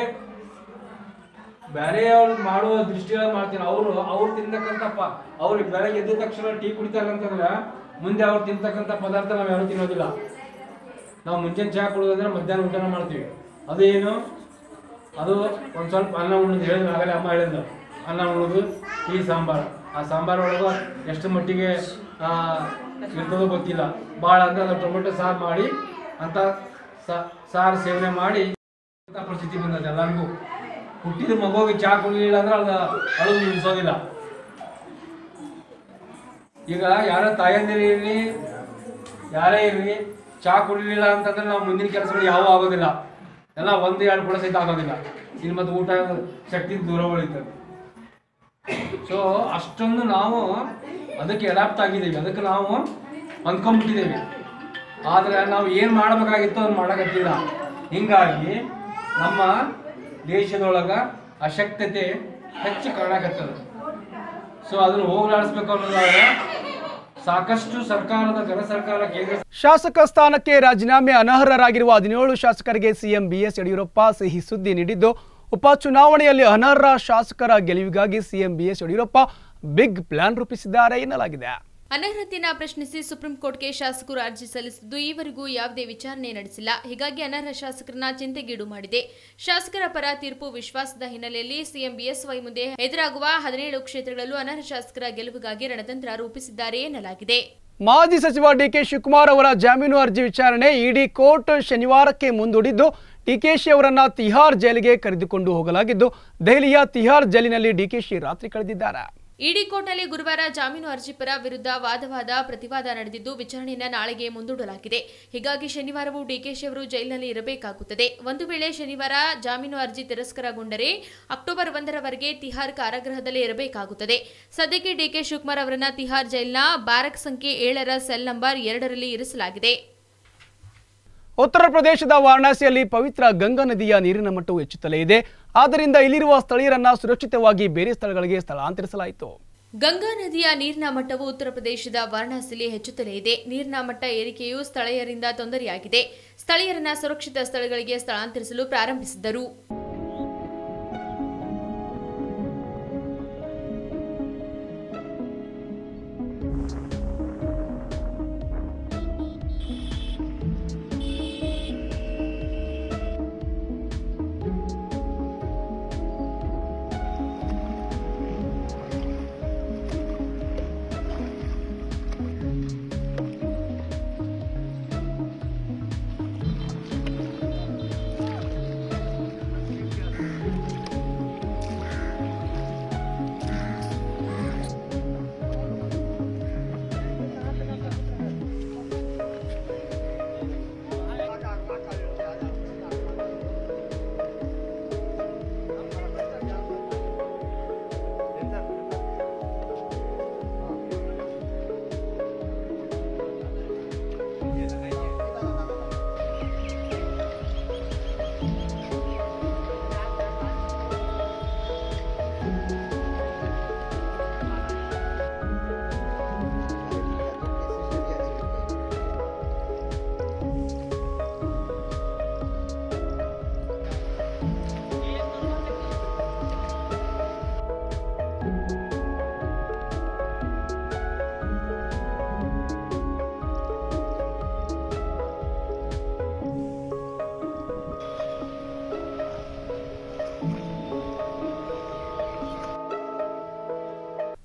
ಬೇರೆಯವ್ರು ಮಾಡುವ ದೃಷ್ಟಿಯಲ್ಲಿ ಮಾಡ್ತೀನಿ ಅವರು ಅವ್ರು ತಿನ್ನತಕ್ಕಂಥ ಪ ಅವ್ರಿಗೆ ಬೆಳಗ್ಗೆ ಎದ್ದ ತಕ್ಷಣ ಟೀ ಕುಡಿತಾರಂತಂದ್ರೆ ಮುಂದೆ ಅವ್ರು ತಿಂತಕ್ಕಂಥ ಪದಾರ್ಥ ನಾವು ಯಾರು ತಿನ್ನೋದಿಲ್ಲ ನಾವು ಮುಂಚೆನೆ ಚಹಾ ಕುಡಿಯೋದಂದ್ರೆ ಮಧ್ಯಾಹ್ನ ಊಟನ ಮಾಡ್ತೀವಿ ಅದು ಏನು ಅದು ಒಂದು ಸ್ವಲ್ಪ ಅನ್ನ ಉಣ್ಣೋದು ಹೇಳಿದ್ರು ಆಗಲೇ ಅಮ್ಮ ಹೇಳಿದ್ರು ಅನ್ನ ಉಣ್ಣೋದು ಟೀ ಸಾಂಬಾರು ಆ ಸಾಂಬಾರು ಒಳಗೆ ಎಷ್ಟು ಮಟ್ಟಿಗೆ ಆ, ಇರ್ತದೋ ಗೊತ್ತಿಲ್ಲ ಭಾಳ ಅಂದ್ರೆ ಅದು ಟೊಮೆಟೊ ಸಾರು ಮಾಡಿ ಅಂತ ಸಾ- ಸಾರು ಸೇವನೆ ಮಾಡಿ ಇಂಥ ಪರಿಸ್ಥಿತಿ ಬಂದದ ಎಲ್ಲರಿಗೂ ಹುಟ್ಟಿದ ಮಗುವಿಗೆ ಚಹಾ ಕುಡಿಲಿಲ್ಲ ಅಂದ್ರೆ ಅದು ಅಳುದು ನಿಲ್ಲಿಸೋದಿಲ್ಲ ಈಗ ಯಾರ ತಾಯಂದಿರು ಇರಲಿ ಯಾರೇ ಇರಲಿ ಚಹಾ ಕುಡಿಲಿಲ್ಲ ಅಂತಂದ್ರೆ ನಾವು ಮುಂದಿನ ಕೆಲಸಗಳು ಯಾವ ಆಗೋದಿಲ್ಲ ಎಲ್ಲ ಒಂದು ಎರಡು ಕೂಡ ಸಹಿತ ಆಗೋದಿಲ್ಲ ಇನ್ನು ಮತ್ತೆ ಊಟ ಶಕ್ತಿ ದೂರ ಉಳಿತದೆ ಸೊ ಅಷ್ಟೊಂದು ನಾವು ಅದಕ್ಕೆ ಅಡಾಪ್ಟ್ ಆಗಿದ್ದೀವಿ ಅದಕ್ಕೆ ನಾವು ಅಂದ್ಕೊಂಡ್ಬಿಟ್ಟಿದ್ದೀವಿ ಆದರೆ ನಾವು ಏನು ಮಾಡಬೇಕಾಗಿತ್ತು ಅದನ್ನು ಮಾಡೋಕತ್ತಿಲ್ಲ ಹಿಂಗಾಗಿ ನಮ್ಮ ದೇಶದೊಳಗೆ ಅಶಕ್ತತೆ ಹೆಚ್ಚು ಕಾಣಕತ್ತದ ಸೊ ಅದನ್ನು ಹೋಗಲಾಡಿಸ್ಬೇಕು ಅನ್ನೋದಾದ್ರೆ ಸಾಕಷ್ಟು ಸರ್ಕಾರದ ಘನ ಸರ್ಕಾರ ಕೇಂದ್ರ ಶಾಸಕ ಸ್ಥಾನಕ್ಕೆ ರಾಜೀನಾಮೆ ಅನರ್ಹರಾಗಿರುವ ಹದಿನೇಳು ಶಾಸಕರಿಗೆ ಸಿಎಂ ಬಿಎಸ್ ಯಡಿಯೂರಪ್ಪ ಸಿಹಿ ಸುದ್ದಿ ನೀಡಿದ್ದು ಉಪಚುನಾವಣೆಯಲ್ಲಿ ಅನರ್ಹ ಶಾಸಕರ ಗೆಲುವಿಗಾಗಿ CM BS Yediyurappa big plan ರೂಪಿಸಿದ್ದಾರೆ ಎನ್ನಲಾಗಿದೆ ಅನರ್ಹತೆಯನ್ನು ಪ್ರಶ್ನಿಸಿ ಸುಪ್ರೀಂ ಕೋರ್ಟ್ಗೆ ಶಾಸಕರು ಅರ್ಜಿ ಸಲ್ಲಿಸಿದ್ದು ಈವರೆಗೂ ಯಾವುದೇ ವಿಚಾರಣೆ ನಡೆಸಿಲ್ಲ ಹೀಗಾಗಿ ಅನರ್ಹ ಶಾಸಕರನ್ನ ಚಿಂತೆಗೀಡು ಮಾಡಿದೆ ಶಾಸಕರ ಪರ ತೀರ್ಪು ವಿಶ್ವಾಸದ ಹಿನ್ನೆಲೆಯಲ್ಲಿ ಸಿಎಂ ಬಿಎಸ್ವೈ ಮುಂದೆ ಎದುರಾಗುವ ಹದಿನೇಳು ಕ್ಷೇತ್ರಗಳಲ್ಲೂ ಅನರ್ಹ ಶಾಸಕರ ಗೆಲುವಿಗಾಗಿ ರಣತಂತ್ರ ರೂಪಿಸಿದ್ದಾರೆ ಎನ್ನಲಾಗಿದೆ ಮಾಜಿ ಸಚಿವ ಡಿಕೆ ಶಿವಕುಮಾರ್ ಅವರ ಜಾಮೀನು ಅರ್ಜಿ ವಿಚಾರಣೆ ಇಡಿ ಕೋರ್ಟ್ ಶನಿವಾರಕ್ಕೆ ಮುಂದೂಡಿದ್ದು ಡಿಕೆಶಿ ಅವರನ್ನ ತಿಹಾರ್ ಜೈಲಿಗೆ ಕರೆದುಕೊಂಡು ಹೋಗಲಾಗಿದ್ದು ದೆಹಲಿಯ ತಿಹಾರ್ ಜೈಲಿನಲ್ಲಿ ಡಿಕೆಶಿ ರಾತ್ರಿ ಕಳೆದಿದ್ದಾರೆ ಇಡಿ ಕೋರ್ಟ್ನಲ್ಲಿ ಗುರುವಾರ ಜಾಮೀನು ಅರ್ಜಿ ಪರ ವಿರುದ್ಧ ವಾದವಾದ ಪ್ರತಿವಾದ ನಡೆದಿದ್ದು ವಿಚಾರಣೆಯನ್ನು ನಾಳೆಗೆ ಮುಂದೂಡಲಾಗಿದೆ ಹೀಗಾಗಿ ಶನಿವಾರವೂ ಡಿಕೆಶಿ ಅವರು ಜೈಲಿನಲ್ಲಿ ಇರಬೇಕಾಗುತ್ತದೆ ಒಂದು ವೇಳೆ ಶನಿವಾರ ಜಾಮೀನು ಅರ್ಜಿ ತಿರಸ್ಕಾರಗೊಂಡರೆ ಅಕ್ಟೋಬರ್ ಒಂದರವರೆಗೆ ತಿಹಾರ್ ಕಾರಾಗೃಹದಲ್ಲಿ ಇರಬೇಕಾಗುತ್ತದೆ ಸದ್ಯಕ್ಕೆ ಡಿಕೆ ಶಿವಕುಮಾರ್ ಅವರನ್ನ ತಿಹಾರ್ ಜೈಲಿನ ಬ್ಯಾರಕ್ ಸಂಖ್ಯೆ ಏಳರ ಸೆಲ್ ನಂಬರ್ ಎರಡರಲ್ಲಿ ಇರಿಸಲಾಗಿದೆ ಉತ್ತರ ಪ್ರದೇಶದ ವಾರಣಾಸಿಯಲ್ಲಿ ಪವಿತ್ರ ಗಂಗಾ ನದಿಯ ನೀರಿನ ಮಟ್ಟವು ಹೆಚ್ಚುತ್ತಲೇ ಇದೆ ಆದ್ದರಿಂದ ಇಲ್ಲಿರುವ ಸ್ಥಳೀಯರನ್ನ ಸುರಕ್ಷಿತವಾಗಿ ಬೇರೆ ಸ್ಥಳಗಳಿಗೆ ಸ್ಥಳಾಂತರಿಸಲಾಯಿತು ಗಂಗಾ ನದಿಯ ನೀರಿನ ಮಟ್ಟವು ಉತ್ತರ ಪ್ರದೇಶದ ವಾರಣಾಸಿಯಲ್ಲಿ ಹೆಚ್ಚುತ್ತಲೇ ಇದೆ ನೀರಿನ ಮಟ್ಟ ಏರಿಕೆಯು ಸ್ಥಳೀಯರಿಂದ ತೊಂದರೆಯಾಗಿದೆ ಸ್ಥಳೀಯರನ್ನ ಸುರಕ್ಷಿತ ಸ್ಥಳಗಳಿಗೆ ಸ್ಥಳಾಂತರಿಸಲು ಪ್ರಾರಂಭಿಸಿದ್ದರು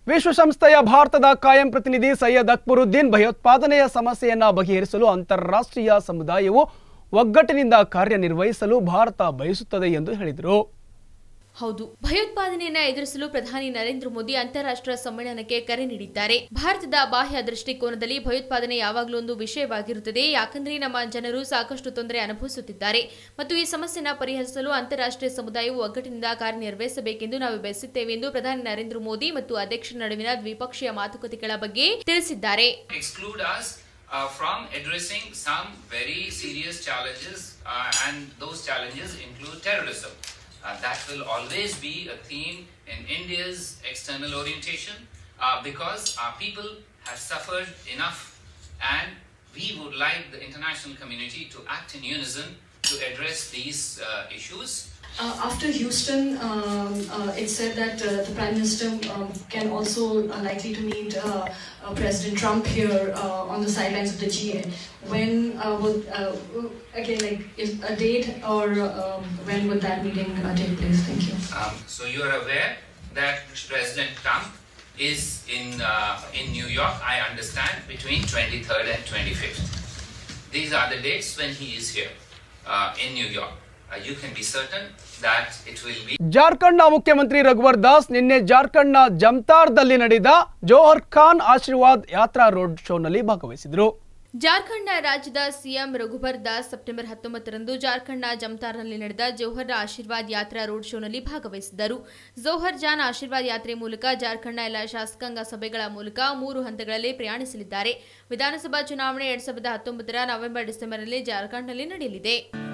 ವಿಶ್ವಸಂಸ್ಥೆಯ ಭಾರತದ ಕಾಯಂ ಪ್ರತಿನಿಧಿ ಸೈಯದ್ ಅಕ್ಬರುದ್ದೀನ್ ಭಯೋತ್ಪಾದನೆಯ ಸಮಸ್ಯೆಯನ್ನ ಬಗೆಹರಿಸಲು ಅಂತಾರಾಷ್ಟ್ರೀಯ ಸಮುದಾಯವು ಒಗ್ಗಟ್ಟಿನಿಂದ ಕಾರ್ಯನಿರ್ವಹಿಸಲು ಭಾರತ ಬಯಸುತ್ತದೆ ಎಂದು ಹೇಳಿದರು ಹೌದು ಭಯೋತ್ಪಾದನೆಯನ್ನ ಎದುರಿಸಲು ಪ್ರಧಾನಿ ನರೇಂದ್ರ ಮೋದಿ ಅಂತಾರಾಷ್ಟ್ರೀಯ ಸಮ್ಮೇಳನಕ್ಕೆ ಕರೆ ನೀಡಿದ್ದಾರೆ ಭಾರತದ ಬಾಹ್ಯ ದೃಷ್ಟಿಕೋನದಲ್ಲಿ ಭಯೋತ್ಪಾದನೆ ಯಾವಾಗಲೂ ಒಂದು ವಿಷಯವಾಗಿರುತ್ತದೆ ಯಾಕಂದ್ರೆ ನಮ್ಮ ಜನರು ಸಾಕಷ್ಟು ತೊಂದರೆ ಅನುಭವಿಸುತ್ತಿದ್ದಾರೆ ಮತ್ತು ಈ ಸಮಸ್ಯೆನ ಪರಿಹರಿಸಲು ಅಂತಾರಾಷ್ಟ್ರೀಯ ಸಮುದಾಯವು ಒಗ್ಗಟ್ಟಿನಿಂದ ಕಾರ್ಯನಿರ್ವಹಿಸಬೇಕೆಂದು ನಾವು ಬಯಸುತ್ತೇವೆ ಎಂದು ಪ್ರಧಾನಿ ನರೇಂದ್ರ ಮೋದಿ ಮತ್ತು ಅಧ್ಯಕ್ಷರ ನಡುವಿನ ದ್ವಿಪಕ್ಷೀಯ ಮಾತುಕತೆಗಳ ಬಗ್ಗೆ ತಿಳಿಸಿದ್ದಾರೆ exclude us uh, from addressing some very serious challenges, uh, and those challenges include terrorism. Uh, that will always be a theme in India's external orientation uh, because our people have suffered enough, and we would like the international community to act in unison to address these uh, issues. Uh, after Houston, um, uh, it said that uh, the Prime Minister um, can also uh, likely to meet uh, uh, President Trump here uh, on the sidelines of the G8. When uh, would, uh, again, like, is a date or um, when would that meeting uh, take place? Thank you. Um, so you are aware that President Trump is in uh, in New York. I understand between 23rd and 25th. These are the dates when he is here uh, in New York. Uh, you can be certain that it will be. ಜಾರ್ಖಂಡ್ನ ಮುಖ್ಯಮಂತ್ರಿ ರಘುವರ್ ದಾಸ್ ನಿನ್ನೆ ಜಾರ್ಖಂಡ್ನ ಜಮ್ತಾರ್ದಲ್ಲಿ ನಡೆದ ಜೋಹರ್ ಖಾನ್ ಆಶೀರ್ವಾದ್ ಯಾತ್ರಾ ರೋಡ್ ಶೋನಲ್ಲಿ ಭಾಗವಹಿಸಿದರು ಜಾರ್ಖಂಡ್ನ ರಾಜ್ಯದ ಸಿಎಂ ರಘುಬರ್ ದಾಸ್ ಸೆಪ್ಟೆಂಬರ್ ಹತ್ತೊಂಬತ್ತರಂದು ಜಾರ್ಖಂಡ್ನ ಜಮ್ತಾರ್ನಲ್ಲಿ ನಡೆದ ಜೋಹರ್ ಆಶೀರ್ವಾದ್ ಯಾತ್ರಾ ರೋಡ್ ಶೋನಲ್ಲಿ ಭಾಗವಹಿಸಿದ್ದರು ಜೋಹರ್ ಜಾನ್ ಆಶೀರ್ವಾದ್ ಯಾತ್ರೆ ಮೂಲಕ ಜಾರ್ಖಂಡ್ನ ಎಲ್ಲ ಶಾಸಕಾಂಗ ಸಭೆಗಳ ಮೂಲಕ ಮೂರು ಹಂತಗಳಲ್ಲಿ ಪ್ರಯಾಣಿಸಲಿದ್ದಾರೆ ವಿಧಾನಸಭಾ ಚುನಾವಣೆ ಎರಡ್ ಸಾವಿರದ ಹತ್ತೊಂಬತ್ತರ ನವೆಂಬರ್ ಡಿಸೆಂಬರ್ನಲ್ಲಿ ಜಾರ್ಖಂಡ್ನಲ್ಲಿ ನಡೆಯಲಿದೆ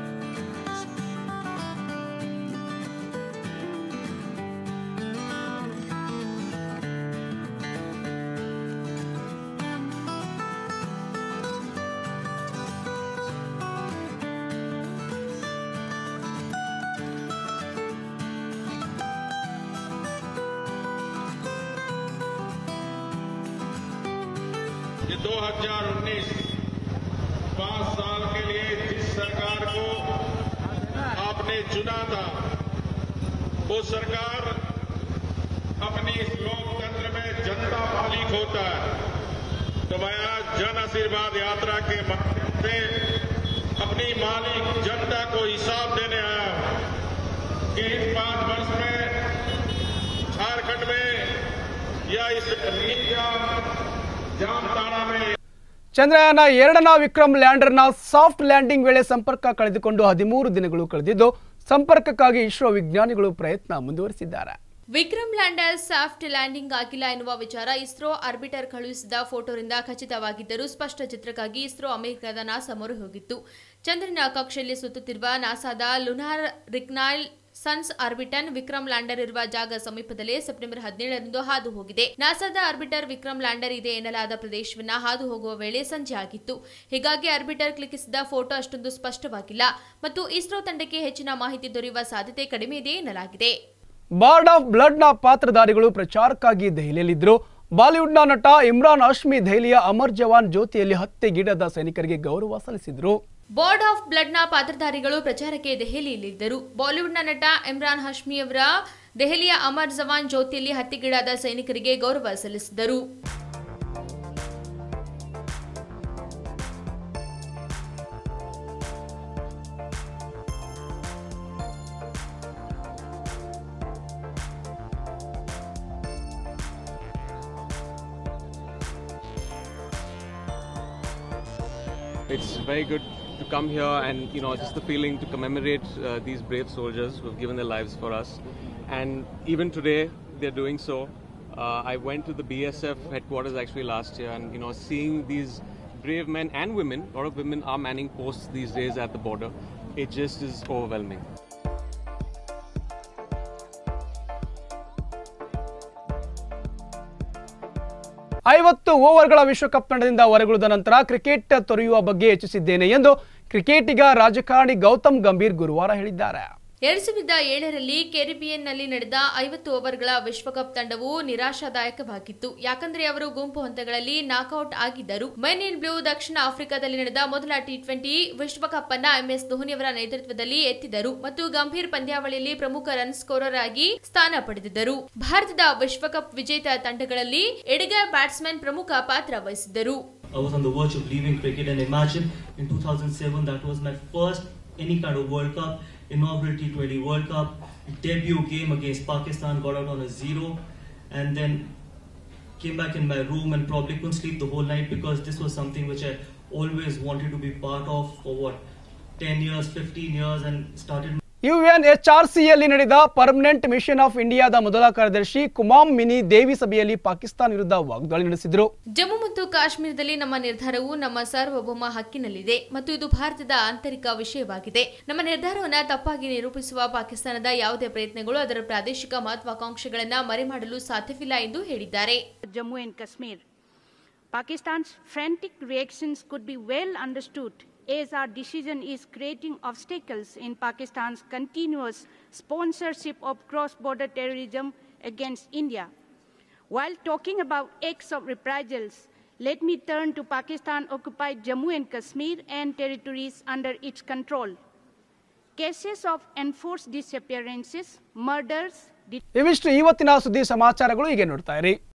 ये 2019 पांच साल के लिए जिस सरकार को आपने चुना था वो सरकार अपनी इस लोकतंत्र में जनता मालिक होता है तो मैं आज जन आशीर्वाद यात्रा के माध्यम से अपनी मालिक जनता को हिसाब देने आया हूं कि इन पांच वर्ष में झारखंड में या इस नीचा जामताड़ा में ಚಂದ್ರಯಾನ ಎರಡನ ವಿಕ್ರಮ್ ಲ್ಯಾಂಡರ್ನ ಸಾಫ್ಟ್ ಲ್ಯಾಂಡಿಂಗ್ ವೇಳೆ ಸಂಪರ್ಕ ಕಳೆದುಕೊಂಡು ಹದಿಮೂರು ದಿನಗಳು ಕಳೆದಿದ್ದು ಸಂಪರ್ಕಕ್ಕಾಗಿ ಇಸ್ರೋ ವಿಜ್ಞಾನಿಗಳು ಪ್ರಯತ್ನ ಮುಂದುವರಿಸಿದ್ದಾರೆ ವಿಕ್ರಮ್ ಲ್ಯಾಂಡರ್ ಸಾಫ್ಟ್ ಲ್ಯಾಂಡಿಂಗ್ ಆಗಿಲ್ಲ ಎನ್ನುವ ವಿಚಾರ ಇಸ್ರೋ ಆರ್ಬಿಟರ್ ಕಳುಹಿಸಿದ ಫೋಟೋರಿಂದ ಖಚಿತವಾಗಿದ್ದರೂ ಸ್ಪಷ್ಟ ಚಿತ್ರಕ್ಕಾಗಿ ಇಸ್ರೋ ಅಮೆರಿಕದ ನಾಸಾ ಮೊರೆ ಹೋಗಿತ್ತು ಚಂದ್ರನ ಕಕ್ಷೆಯಲ್ಲಿ ಸುತ್ತುತ್ತಿರುವ ನಾಸಾದ ಲುನಾರ್ ರಿಕ್ನಾಯ್ಲ್ ಸನ್ಸ್ ಆರ್ಬಿಟನ್ ವಿಕ್ರಮ್ ಲ್ಯಾಂಡರ್ ಇರುವ ಜಾಗ ಸಮೀಪದಲ್ಲೇ ಸೆಪ್ಟೆಂಬರ್ ಹದಿನೇಳರಂದು ಹಾದು ಹೋಗಿದೆ ನಾಸಾದ ಆರ್ಬಿಟರ್ ವಿಕ್ರಮ್ ಲ್ಯಾಂಡರ್ ಇದೆ ಎನ್ನಲಾದ ಪ್ರದೇಶವನ್ನ ಹಾದು ಹೋಗುವ ವೇಳೆ ಸಂಜೆ ಆಗಿತ್ತು ಹೀಗಾಗಿ ಆರ್ಬಿಟರ್ ಕ್ಲಿಕ್ಕಿಸಿದ ಫೋಟೋ ಅಷ್ಟೊಂದು ಸ್ಪಷ್ಟವಾಗಿಲ್ಲ ಮತ್ತು ಇಸ್ರೋ ತಂಡಕ್ಕೆ ಹೆಚ್ಚಿನ ಮಾಹಿತಿ ದೊರೆಯುವ ಸಾಧ್ಯತೆ ಕಡಿಮೆ ಇದೆ ಎನ್ನಲಾಗಿದೆ ಬಾರ್ಡ್ ಆಫ್ ಬ್ಲಡ್ನ ಪಾತ್ರಧಾರಿಗಳು ಪ್ರಚಾರಕ್ಕಾಗಿ ದೆಹಲಿಯಲ್ಲಿದ್ದರು ಬಾಲಿವುಡ್ನ ನಟ ಇಮ್ರಾನ್ ಹಾಶ್ಮಿ ದೆಹಲಿಯ ಅಮರ್ ಜವಾನ್ ಜ್ಯೋತಿಯಲ್ಲಿ ಹತ್ಯೆಗೀಡಾದ ಸೈನಿಕರಿಗೆ ಗೌರವ ಸಲ್ಲಿಸಿದರು ಬಾರ್ಡ್ ಆಫ್ ಬ್ಲಡ್ನ ಪಾತ್ರಧಾರಿಗಳು ಪ್ರಚಾರಕ್ಕೆ ದೆಹಲಿಯಲ್ಲಿದ್ದರು ಬಾಲಿವುಡ್ನ ನಟ ಇಮ್ರಾನ್ ಹಾಶ್ಮಿ ಅವರ ದೆಹಲಿಯ ಅಮರ್ ಜವಾನ್ ಜ್ಯೋತಿಯಲ್ಲಿ ಹತ್ಯೆಗೀಡಾದ ಸೈನಿಕರಿಗೆ ಗೌರವ ಸಲ್ಲಿಸಿದರು It's very good to come here and you know just the feeling to commemorate uh, these brave soldiers who have given their lives for us, and even today they're doing so. Uh, I went to the BSF headquarters actually last year, and you know seeing these brave men and women, a lot of women are manning posts these days at the border. It just is overwhelming. ಐವತ್ತು ಓವರ್ಗಳ ವಿಶ್ವಕಪ್ ತಂಡದಿಂದ ಹೊರಗುಳಿದ ನಂತರ ಕ್ರಿಕೆಟ್ ತೊರೆಯುವ ಬಗ್ಗೆ ಯೋಚಿಸಿದ್ದೇನೆ ಎಂದು ಕ್ರಿಕೆಟಿಗ ರಾಜಕಾರಣಿ ಗೌತಮ್ ಗಂಭೀರ್ ಗುರುವಾರ ಹೇಳಿದ್ದಾರೆ ಎರಡ್ ಸಾವಿರದ ಏಳರಲ್ಲಿ ಕೆರಿಬಿಯನ್ನಲ್ಲಿ ನಡೆದ ಐವತ್ತು ಓವರ್ಗಳ ವಿಶ್ವಕಪ್ ತಂಡವು ನಿರಾಶಾದಾಯಕವಾಗಿತ್ತು ಯಾಕಂದ್ರೆ ಅವರು ಗುಂಪು ಹಂತಗಳಲ್ಲಿ ನಾಕೌಟ್ ಆಗಿದ್ದರು ಮೆನ್ ಇನ್ ಬ್ಲೂ ದಕ್ಷಿಣ ಆಫ್ರಿಕಾದಲ್ಲಿ ನಡೆದ ಮೊದಲ ಟಿ ಟ್ವೆಂಟಿ ವಿಶ್ವಕಪ್ ಅನ್ನ ಎಂಎಸ್ ಧೋನಿಯವರ ನೇತೃತ್ವದಲ್ಲಿ ಎತ್ತಿದರು ಮತ್ತು ಗಂಭೀರ್ ಪಂದ್ಯಾವಳಿಯಲ್ಲಿ ಪ್ರಮುಖ ರನ್ ಸ್ಕೋರರ್ ಆಗಿ ಸ್ಥಾನ ಪಡೆದಿದ್ದರು ಭಾರತದ ವಿಶ್ವಕಪ್ ವಿಜೇತ ತಂಡಗಳಲ್ಲಿ ಎಡಗ ಬ್ಯಾಟ್ಸ್ಮನ್ ಪ್ರಮುಖ ಪಾತ್ರ ವಹಿಸಿದ್ದರು I was on the verge of leaving cricket and imagine in 2007 that was my first any kind of World Cup, inaugural T20 World Cup, debut game against Pakistan, got out on a zero and then came back in my room and probably couldn't sleep the whole night because this was something which I always wanted to be part of for what 10 years, 15 years and started ಯುಎನ್ಎಚ್ಆರ್ಸಿಯಲ್ಲಿ ನಡೆದ ಪರ್ಮನೆಂಟ್ ಮಿಷನ್ ಆಫ್ ಇಂಡಿಯಾದ ಮೊದಲ ಕಾರ್ಯದರ್ಶಿ ಕುಮಾಮ್ ಮಿನಿ ದೇವಿ ಸಭೆಯಲ್ಲಿ ಪಾಕಿಸ್ತಾನ ವಿರುದ್ಧ ವಾಗ್ದಾಳಿ ನಡೆಸಿದರು ಜಮ್ಮು ಮತ್ತು ಕಾಶ್ಮೀರದಲ್ಲಿ ನಮ್ಮ ನಿರ್ಧಾರವು ನಮ್ಮ ಸಾರ್ವಭೌಮ ಹಕ್ಕಿನಲ್ಲಿದೆ ಮತ್ತು ಇದು ಭಾರತದ ಆಂತರಿಕ ವಿಷಯವಾಗಿದೆ ನಮ್ಮ ನಿರ್ಧಾರವನ್ನು ತಪ್ಪಾಗಿ ನಿರೂಪಿಸುವ ಪಾಕಿಸ್ತಾನದ ಯಾವುದೇ ಪ್ರಯತ್ನಗಳು ಅದರ ಪ್ರಾದೇಶಿಕ ಮಹತ್ವಾಕಾಂಕ್ಷೆಗಳನ್ನು ಮರೆಮಾಡಲು ಸಾಧ್ಯವಿಲ್ಲ ಎಂದು ಹೇಳಿದ್ದಾರೆ Jammu and Kashmir. Pakistan's frantic reactions could be well understood as our decision is creating obstacles in Pakistan's continuous sponsorship of cross-border terrorism against India. While talking about acts of reprisals, let me turn to Pakistan-occupied Jammu and Kashmir and territories under its control. Cases of enforced disappearances, murders, ಇವಿಷ್ಟು ಇವತ್ತಿನ ಸುದ್ದಿ ಸಮಾಚಾರಗಳು ಹೀಗೆ ನೋಡ್ತಾ ಇರಿ